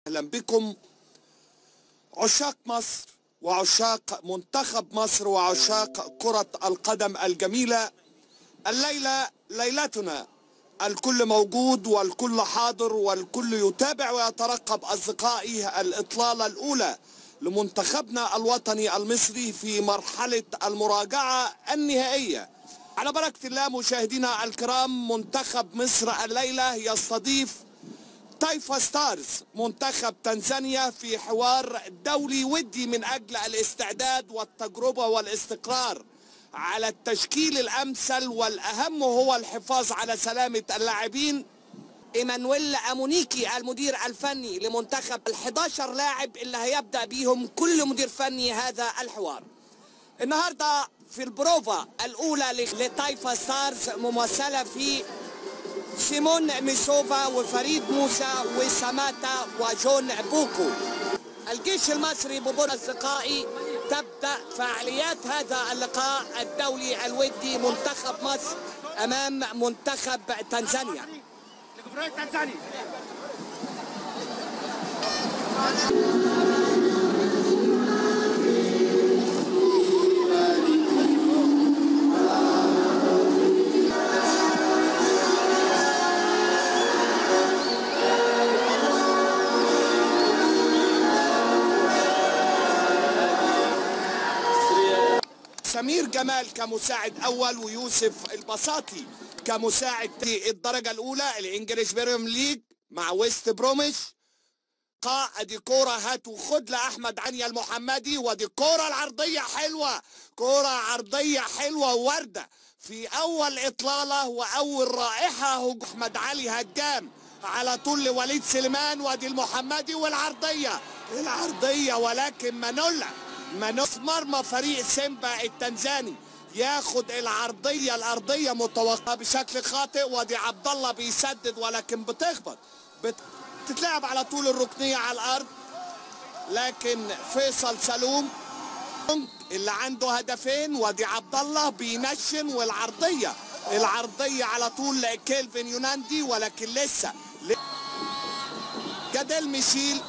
اهلا بكم عشاق مصر وعشاق منتخب مصر وعشاق كرة القدم الجميلة الليلة ليلتنا الكل موجود والكل حاضر والكل يتابع ويترقب أصدقائي الإطلالة الأولى لمنتخبنا الوطني المصري في مرحلة المراجعة النهائية على بركة الله مشاهدينا الكرام منتخب مصر الليلة يستضيف تايفا ستارز منتخب تنزانيا في حوار دولي ودي من أجل الاستعداد والتجربة والاستقرار على التشكيل الأمثل والأهم هو الحفاظ على سلامة اللاعبين ايمانويل امونيكي المدير الفني لمنتخب ال11 لاعب اللي هيبدا بيهم كل مدير فني هذا الحوار النهارده في البروفا الاولى لتايفا ستارز ممثله في سيمون ميسوفا وفريد موسى وساماتا وجون بوكو الجيش المصري ببطل اصدقائي تبدا فعاليات هذا اللقاء الدولي الودي منتخب مصر امام منتخب تنزانيا لكفراء تنزانيا سمير جمال كمساعد اول ويوسف البساطي كمساعد في الدرجه الاولى الانجليش بريم ليج مع ويست بروميش ادي كوره هات وخد لاحمد عنيا المحمدي ودي الكوره العرضيه حلوه كوره عرضيه حلوه وورده في اول اطلاله واول رائحه هو احمد علي هجام على طول لوليد سليمان وادي المحمدي والعرضيه العرضيه ولكن منولا منوس مرمى فريق سيمبا التنزاني ياخد العرضيه الارضيه متوقعه بشكل خاطئ وادي عبد الله بيسدد ولكن بتخبط بتتلعب على طول الركنيه على الارض لكن فيصل سلوم اللي عنده هدفين وادي عبد الله بينشن والعرضيه العرضيه على طول لكيلفن يوناندي ولكن لسه جدل ميشيل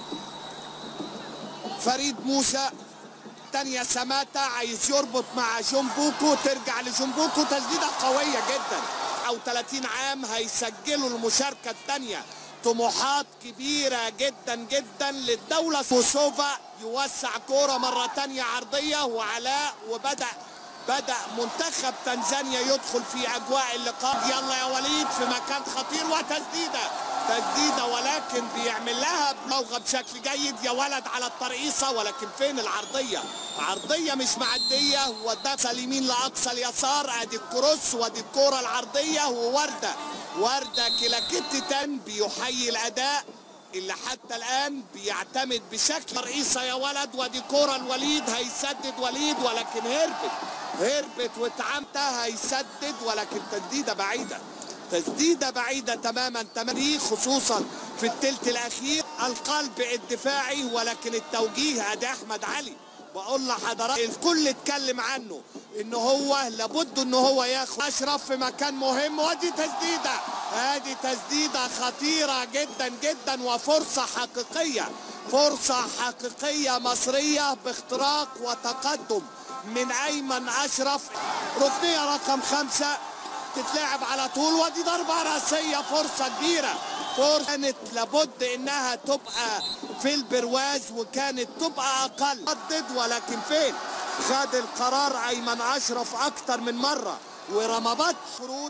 فريد موسى تانية سماتا عايز يربط مع جنبوكو ترجع لجنبوكو تسديدة قوية جدا او 30 عام هيسجلوا المشاركة التانية طموحات كبيرة جدا جدا للدولة كوسوفا يوسع كورة مرة تانية عرضية وعلاء وبدأ بدأ منتخب تنزانيا يدخل في أجواء اللقاء يلا يا وليد في مكان خطير وتسديدة تسديدة ولكن بيعمل لها بلوغة بشكل جيد يا ولد على الترقيصة ولكن فين العرضية عرضية مش معدية وده اليمين لأقصى اليسار ادي الكروس وادي الكورة العرضية ووردة وردة كلاكيت تان بيحيي الأداء اللي حتى الآن بيعتمد بشكل رئيسة يا ولد ودي كورة الوليد هيسدد وليد ولكن هربت هربت واتعمتها هيسدد ولكن تسديدة بعيدة تسديدة بعيدة تماما تماما خصوصا في التلت الأخير القلب الدفاعي ولكن التوجيه أدي أحمد علي بقول لحضرتك الكل اتكلم عنه ان هو لابد ان هو ياخد اشرف في مكان مهم ودي تسديده ادي تسديده خطيره جدا جدا وفرصه حقيقيه فرصه حقيقيه مصريه باختراق وتقدم من ايمن اشرف ركنيه رقم خمسه تتلعب على طول ودي ضربه راسيه فرصه كبيره فرصه كانت لابد انها تبقى في البرواز وكانت تبقى اقل ردد ولكن فين خد القرار ايمن اشرف اكتر من مره ورمضات شروط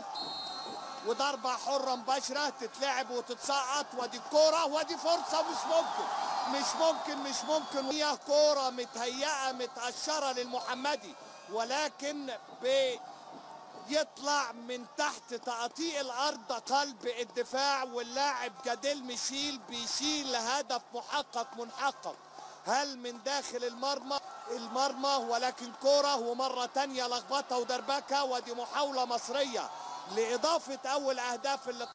وضربه حره مباشره تتلعب وتتسقط ودي الكوره ودي فرصه مش ممكن مش ممكن مش ممكن هي كوره متهيئه متقشره للمحمدي ولكن ب يطلع من تحت تقطيع الارض قلب الدفاع واللاعب جديل ميشيل بيشيل هدف محقق منحقق هل من داخل المرمى المرمى ولكن كرة ومرة تانية لخبطة ودربكة ودي محاولة مصرية لإضافة أول أهداف اللقاء